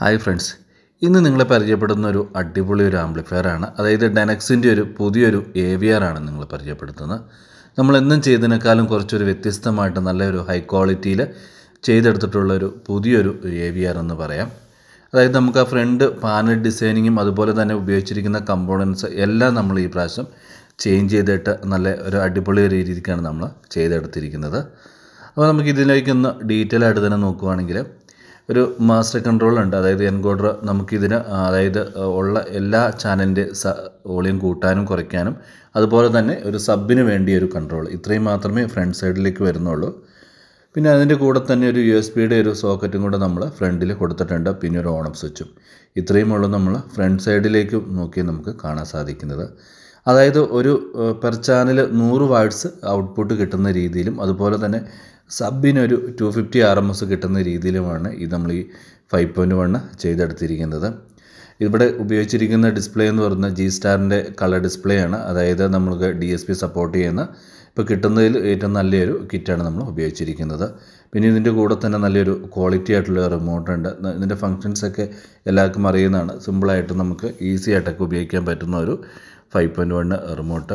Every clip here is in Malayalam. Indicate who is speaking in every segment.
Speaker 1: ഹായ് ഫ്രണ്ട്സ് ഇന്ന് നിങ്ങളെ പരിചയപ്പെടുന്ന ഒരു അടിപൊളി ഒരു ആംപ്ലിഫയർ ആണ് അതായത് ഡെനക്സിൻ്റെ ഒരു പുതിയൊരു എ വി ആർ ആണ് നിങ്ങളെ പരിചയപ്പെടുത്തുന്നത് നമ്മൾ എന്നും ചെയ്തതിനേക്കാളും കുറച്ചൊരു വ്യത്യസ്തമായിട്ട് നല്ലൊരു ഹൈ ക്വാളിറ്റിയിൽ ചെയ്തെടുത്തിട്ടുള്ള ഒരു പുതിയൊരു എ വി ആർ എന്ന് പറയാം അതായത് നമുക്ക് ആ ഫ്രണ്ട് പാനൽ ഡിസൈനിങ്ങും അതുപോലെ തന്നെ ഉപയോഗിച്ചിരിക്കുന്ന കമ്പോണൻസ് എല്ലാം നമ്മൾ ഈ പ്രാവശ്യം ചേഞ്ച് ചെയ്തിട്ട് നല്ല ഒരു അടിപൊളി ഒരു രീതിക്കാണ് നമ്മൾ ചെയ്തെടുത്തിരിക്കുന്നത് അപ്പോൾ നമുക്ക് ഇതിലേക്കൊന്ന് ഡീറ്റെയിൽ ആയിട്ട് തന്നെ നോക്കുവാണെങ്കിൽ ഒരു മാസ്റ്റർ കൺട്രോൾ ഉണ്ട് അതായത് എൻകോഡർ നമുക്കിതിന് അതായത് ഉള്ള എല്ലാ ചാനലിൻ്റെ സ വോളിയം കൂട്ടാനും കുറയ്ക്കാനും അതുപോലെ തന്നെ ഒരു സബിന് വേണ്ടിയ ഒരു കൺട്രോൾ ഇത്രയും മാത്രമേ ഫ്രണ്ട് സൈഡിലേക്ക് വരുന്നുള്ളൂ പിന്നെ അതിൻ്റെ കൂടെ തന്നെ ഒരു യു എസ് ബിയുടെ ഒരു സോക്കറ്റും കൂടെ നമ്മൾ ഫ്രണ്ടിൽ കൊടുത്തിട്ടുണ്ട് പിന്നെ ഒരു ഓണം സ്വിച്ചും ഇത്രയും ഉള്ളൂ നമ്മൾ ഫ്രണ്ട് സൈഡിലേക്ക് നോക്കി നമുക്ക് കാണാൻ സാധിക്കുന്നത് അതായത് ഒരു പെർ ചാനൽ നൂറ് വാട്ട്സ് ഔട്ട്പുട്ട് കിട്ടുന്ന രീതിയിലും അതുപോലെ തന്നെ സബിനൊരു two fifty R M S കിട്ടുന്ന രീതിയിലുമാണ് ഇത് നമ്മൾ ഈ ഫൈവ് പോയിൻറ്റ് വണ്ണ് ചെയ്തെടുത്തിരിക്കുന്നത് ഇവിടെ ഉപയോഗിച്ചിരിക്കുന്ന ഡിസ്പ്ലേ എന്ന് പറയുന്നത് ജി സ്റ്റാറിൻ്റെ കളർ ഡിസ്പ്ലേ ആണ് അതായത് നമുക്ക് ഡി എസ് പി സപ്പോർട്ട് ചെയ്യുന്ന ഇപ്പോൾ കിട്ടുന്നതിൽ ഏറ്റവും നല്ലൊരു കിറ്റാണ് നമ്മൾ ഉപയോഗിച്ചിരിക്കുന്നത് പിന്നെ ഇതിൻ്റെ കൂടെ തന്നെ നല്ലൊരു ക്വാളിറ്റി ആയിട്ടുള്ള റിമോട്ട് ഉണ്ട് ഇതിൻ്റെ ഫങ്ഷൻസൊക്കെ എല്ലാവർക്കും അറിയുന്നതാണ് സിമ്പിളായിട്ട് നമുക്ക് ഈസി ആയിട്ടൊക്കെ ഉപയോഗിക്കാൻ പറ്റുന്ന ഒരു ഫൈവ് പോയിൻറ്റ് വൺ റിമോട്ട്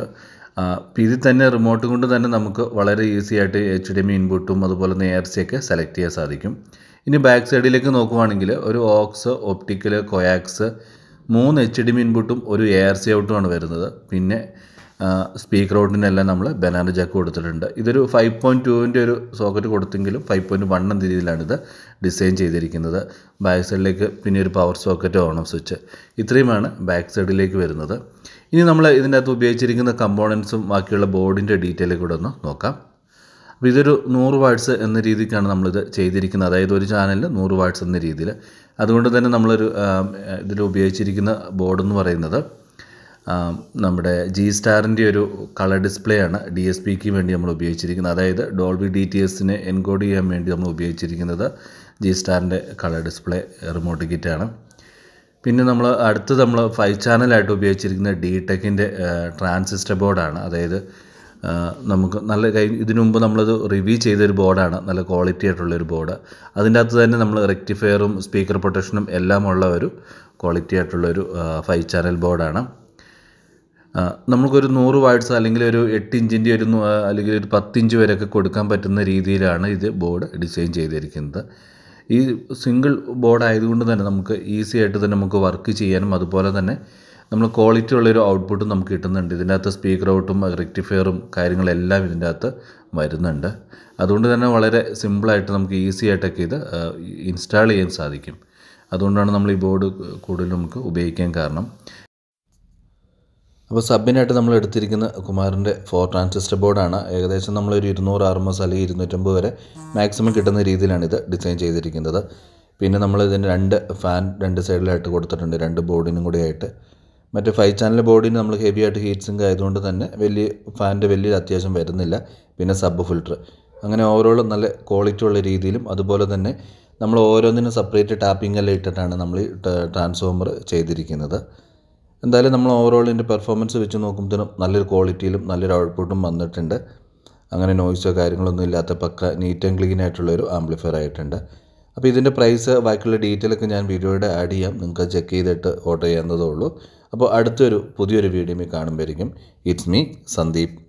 Speaker 1: ഇതിൽ തന്നെ റിമോട്ട് കൊണ്ട് തന്നെ നമുക്ക് വളരെ ഈസി ആയിട്ട് എച്ച് ഡി എം ഇൻപുട്ടും അതുപോലെ തന്നെ എയർ സി ഒക്കെ സെലക്ട് ചെയ്യാൻ സാധിക്കും ഇനി ബാക്ക് സൈഡിലേക്ക് നോക്കുവാണെങ്കിൽ ഒരു ഓക്സ് ഒപ്റ്റിക്കൽ കൊയാക്സ് മൂന്ന് എച്ച് ഡി എം ഇൻപുട്ടും ഒരു എയർ സി ഔട്ടുമാണ് വരുന്നത് പിന്നെ സ്പീക്കർ ഔട്ടിനെല്ലാം നമ്മൾ ബനാന ജാക്ക് കൊടുത്തിട്ടുണ്ട് ഇതൊരു ഫൈവ് പോയിൻറ്റ് ടുവിൻ്റെ ഒരു സോക്കറ്റ് കൊടുത്തെങ്കിലും ഫൈവ് പോയിൻറ്റ് വൺ എന്ന രീതിയിലാണിത് ഡിസൈൻ ചെയ്തിരിക്കുന്നത് ബാക്ക് സൈഡിലേക്ക് പിന്നെ ഒരു പവർ സോക്കറ്റ് ഓണം സ്വിച്ച് ഇത്രയുമാണ് ബാക്ക് സൈഡിലേക്ക് വരുന്നത് ഇനി നമ്മൾ ഇതിൻ്റെ അകത്ത് ഉപയോഗിച്ചിരിക്കുന്ന കമ്പോണൻസും ബാക്കിയുള്ള ബോർഡിൻ്റെ ഡീറ്റെയിൽ കൂടെ ഒന്ന് നോക്കാം അപ്പോൾ ഇതൊരു നൂറ് വാട്ട്സ് എന്ന രീതിക്കാണ് നമ്മളിത് ചെയ്തിരിക്കുന്നത് അതായത് ഒരു ചാനലിൽ നൂറ് വാട്ട്സ് എന്ന രീതിയിൽ അതുകൊണ്ട് തന്നെ നമ്മളൊരു ഇതിൽ ഉപയോഗിച്ചിരിക്കുന്ന ബോർഡ് എന്ന് പറയുന്നത് നമ്മുടെ ജി സ്റ്റാറിൻ്റെ ഒരു കളർ ഡിസ്പ്ലേ ആണ് ഡി എസ് പിക്ക് വേണ്ടി നമ്മൾ ഉപയോഗിച്ചിരിക്കുന്നത് അതായത് ഡോൾബി ഡി ടി എസിനെ എൻകോഡ് ചെയ്യാൻ വേണ്ടി നമ്മൾ ഉപയോഗിച്ചിരിക്കുന്നത് ജി സ്റ്റാറിൻ്റെ കളർ ഡിസ്പ്ലേ റിമോട്ട് കിറ്റാണ് പിന്നെ നമ്മൾ അടുത്ത് നമ്മൾ ഫൈവ് ചാനലായിട്ട് ഉപയോഗിച്ചിരിക്കുന്ന ഡി ടെക്കിൻ്റെ ട്രാൻസിസ്റ്റർ ബോർഡാണ് അതായത് നമുക്ക് നല്ല കൈ ഇതിനു മുമ്പ് നമ്മളത് റിവ്യൂ ചെയ്തൊരു ബോർഡാണ് നല്ല ക്വാളിറ്റി ആയിട്ടുള്ളൊരു ബോർഡ് അതിൻ്റെ അകത്ത് തന്നെ നമ്മൾ റെക്ടിഫയറും സ്പീക്കർ പ്രൊട്ടക്ഷനും എല്ലാം ഉള്ള ഒരു ക്വാളിറ്റി ആയിട്ടുള്ളൊരു ഫൈവ് ചാനൽ ബോർഡാണ് നമുക്കൊരു നൂറ് വാട്ട്സ് അല്ലെങ്കിൽ ഒരു എട്ട് ഇഞ്ചിൻ്റെ ഒരു അല്ലെങ്കിൽ ഒരു പത്തിഞ്ച് വരെയൊക്കെ കൊടുക്കാൻ പറ്റുന്ന രീതിയിലാണ് ഇത് ബോർഡ് ഡിസൈൻ ചെയ്തിരിക്കുന്നത് ഈ സിംഗിൾ ബോർഡ് ആയതുകൊണ്ട് തന്നെ നമുക്ക് ഈസി ആയിട്ട് തന്നെ നമുക്ക് വർക്ക് ചെയ്യാനും അതുപോലെ തന്നെ നമ്മൾ ക്വാളിറ്റി ഉള്ളൊരു ഔട്ട്പുട്ടും നമുക്ക് കിട്ടുന്നുണ്ട് ഇതിൻ്റെ അകത്ത് സ്പീക്കർ ഔട്ടും റെക്ടിഫയറും കാര്യങ്ങളെല്ലാം ഇതിൻ്റെ അകത്ത് വരുന്നുണ്ട് അതുകൊണ്ട് തന്നെ വളരെ സിമ്പിളായിട്ട് നമുക്ക് ഈസി ആയിട്ടൊക്കെ ഇത് ഇൻസ്റ്റാൾ ചെയ്യാൻ സാധിക്കും അതുകൊണ്ടാണ് നമ്മൾ ഈ ബോർഡ് കൂടുതൽ നമുക്ക് ഉപയോഗിക്കാൻ കാരണം അപ്പോൾ സബിനായിട്ട് നമ്മൾ എടുത്തിരിക്കുന്ന കുമാറിൻ്റെ ഫോർ ട്രാൻസിസ്റ്റർ ബോർഡാണ് ഏകദേശം നമ്മളൊരു ഇരുന്നൂറ് ആറ് മാസം അല്ലെങ്കിൽ ഇരുന്നൂറ്റമ്പത് വരെ മാക്സിമം കിട്ടുന്ന രീതിയിലാണ് ഇത് ഡിസൈൻ ചെയ്തിരിക്കുന്നത് പിന്നെ നമ്മൾ ഇതിന് രണ്ട് ഫാൻ രണ്ട് സൈഡിലായിട്ട് കൊടുത്തിട്ടുണ്ട് രണ്ട് ബോർഡിനും കൂടി ആയിട്ട് മറ്റേ ഫൈവ് ചാനൽ ബോർഡിന് നമ്മൾ ഹെവി ആയിട്ട് ഹീറ്റ് സിങ്ക് ആയതുകൊണ്ട് തന്നെ വലിയ ഫാനിൻ്റെ വലിയ അത്യാവശ്യം വരുന്നില്ല പിന്നെ സബ് ഫിൽറ്റർ അങ്ങനെ ഓവറോൾ നല്ല ക്വാളിറ്റി ഉള്ള രീതിയിലും അതുപോലെ തന്നെ നമ്മൾ ഓരോന്നിനും സെപ്പറേറ്റ് ടാപ്പിംഗ് എല്ലാം ഇട്ടിട്ടാണ് നമ്മൾ ട്രാൻസ്ഫോമർ ചെയ്തിരിക്കുന്നത് എന്തായാലും നമ്മൾ ഓവറോളിൻ്റെ പെർഫോമൻസ് വെച്ച് നോക്കുമ്പോഴത്തേനും നല്ലൊരു ക്വാളിറ്റിയിലും നല്ലൊരു ഔട്ട്പുട്ടും വന്നിട്ടുണ്ട് അങ്ങനെ നോയ്സോ കാര്യങ്ങളൊന്നും ഇല്ലാത്ത പക്ക നീറ്റ് ആൻഡ് ക്ലീൻ ആയിട്ടുള്ളൊരു ആംപ്ലിഫയർ ആയിട്ടുണ്ട് അപ്പോൾ ഇതിൻ്റെ പ്രൈസ് ബാക്കിയുള്ള ഡീറ്റെയിലൊക്കെ ഞാൻ വീഡിയോയുടെ ആഡ് ചെയ്യാം നിങ്ങൾക്ക് ചെക്ക് ചെയ്തിട്ട് ഓർഡർ ചെയ്യാവുന്നതേ ഉള്ളൂ അപ്പോൾ അടുത്തൊരു പുതിയൊരു വീഡിയോ കാണുമ്പോഴേക്കും ഇറ്റ്സ് മീ സന്ദീപ്